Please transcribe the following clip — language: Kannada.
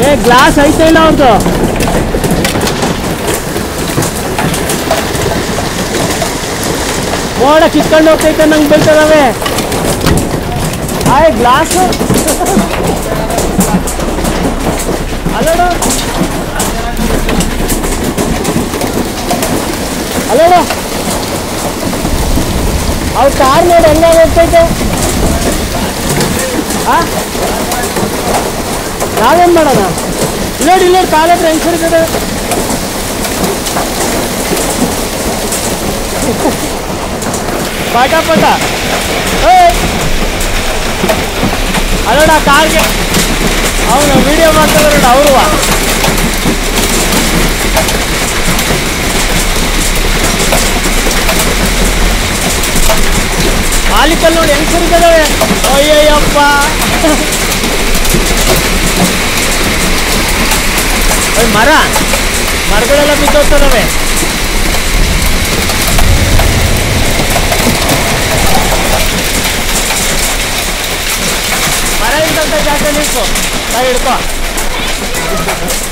ಏ ಗ್ಲಾಸ್ ಐತೆ ಇಲ್ಲ ಅವ್ರದ್ದು ಮೋಡ ಕಿತ್ಕೊಂಡು ಹೋಗ್ತೈತೆ ನಂಗೆ ಬೈತದವೆ ಆಯ್ ಗ್ಲಾಸು ಅಲ್ಲೋಡು ಅಲ್ಲೋಡು ಅವ್ರ ಕಾರ್ ನೋಡಿ ಹೆಂಗ ಹೋಗ್ತೈತೆ ಆ ನಾವೇನ್ ಮಾಡೋಣ ಇಲ್ಲೋಡಿ ಇಲ್ಲೋಡಿ ಕಾಲ ಹತ್ರ ಹೆಂಗ್ ಸರಿತದೆ ಪಟ ಪಟ ಏಯ್ ಅಲ್ಲೋಡ ಕಾರ್ಗೆ ಅವನು ವಿಡಿಯೋ ಮಾಡ್ತಿದ್ರು ನೋಡು ಅವರು ಆಲಿಕಲ್ ನೋಡಿ ಹೆಂಗ್ ಸುರಿತದವೆ ಅಯ್ಯಯ್ಯಪ್ಪ ಓಯ್ ಮರ ಮರಗಳೆಲ್ಲ ಬಿದ್ದೋಗ್ತದವೆ ಮರ ಇದ್ದಂಥ ಜಾಗ ನಿಲ್ಸು ಕೈ ಹಿಡ್ಕೊ